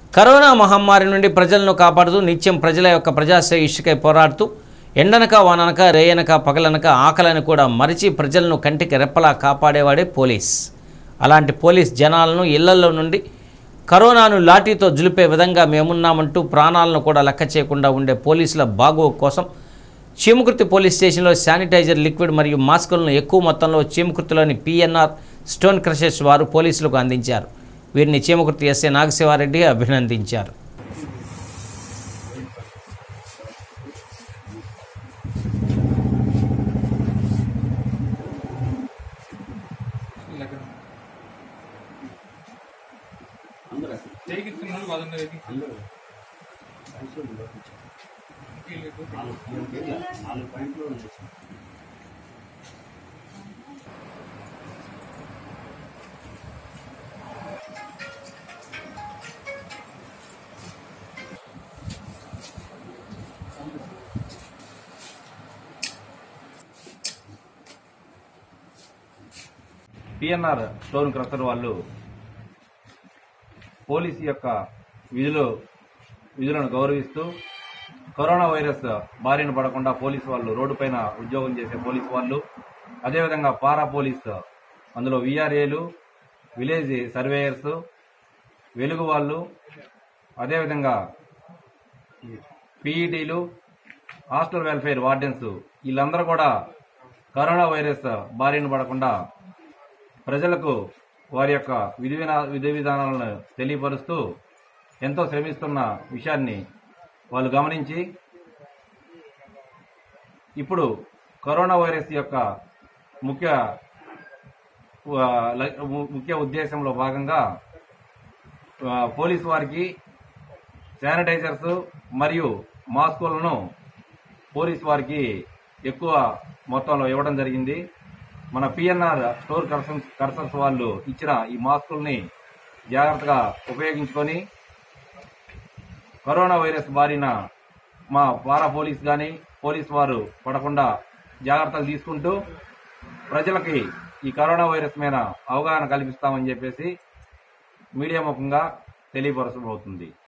corona మహమ్మారి నుండి ప్రజలను కాపాడుతూ నిత్యం ప్రజల యొక్క ప్రజాశ్రేయస్సుకై పోరాడుతూ ఎండనక వాననక రేయనక పగలనక ఆకలని కూడా మరిచి ప్రజలను కంటికి రెప్పలా కాపాడేవాడే పోలీస్ అలాంటి పోలీస్ జనాలను ఇళ్లలో నుండి కరోనాను లాఠీతో జులిపే విధంగా మేమున్నామంటూ ప్రాణాలను కూడా లెక్క చేయకుండా ఉండే పోలీసుల బాగో కోసం చీమకుర్తి పోలీస్ స్టేషన్లో శానిటైజర్ లిక్విడ్ మరియు మాస్కులను ఎక్కువ మొత్తంలో చీమకుర్తిలోని పిఎన్ఆర్ స్టోన్ క్రషర్స్ వారు పోలీసులకు అందించారు వీరిని చీమకుర్తి ఎస్ఏ నాగశివారెడ్డి అభినందించారు పిఎన్ఆర్ స్టోన్ క్రషర్ వాళ్ళు పోలీసు యొక్క విధులు విధులను గౌరవిస్తూ కరోనా వైరస్ బారిన పడకుండా పోలీసు వాళ్ళు రోడ్డుపైన ఉద్యోగం చేసే పోలీసు వాళ్ళు అదేవిధంగా పారా పోలీస్ అందులో విఆర్ఏలు విలేజ్ సర్వేయర్స్ వెలుగు వాళ్ళు అదేవిధంగా పీఈటీలు హాస్టల్ వెల్ఫేర్ వార్డెన్స్ వీళ్ళందరూ కూడా కరోనా వైరస్ బారిన పడకుండా ప్రజలకు వారి యొక్క విధి వినా- విధి విధానాలను తెలియపరుస్తూ ఎంతో శ్రమిస్తున్న విషయాన్ని వాళ్ళు గమనించి ఇప్పుడు కరోనా వైరస్ యొక్క ముఖ్య ఆ, ల- ము- ముఖ్య ఉద్దేశంలో భాగంగా ఆ, పోలీసు వారికి శానిటైజర్స్ మరియు మాస్కులను పోలీసు వారికి ఎక్కువ మొత్తంలో ఇవ్వడం జరిగింది మన పిఎన్ఆర్ స్టోర్ కర్సన్స్ కర్సన్స్ వాళ్ళు ఇచ్చిన ఈ మాస్కుల్ని జాగ్రత్తగా ఉపయోగించుకొని కరోనా వైరస్ బారిన మా పారా పోలీస్ కానీ పోలీస్ వారు పడకుండా జాగ్రత్తలు తీసుకుంటూ ప్రజలకి ఈ కరోనా వైరస్ మీద అవగాహన కల్పిస్తామని చెప్పేసి మీడియా ముఖంగా తెలియపరచబోతుంది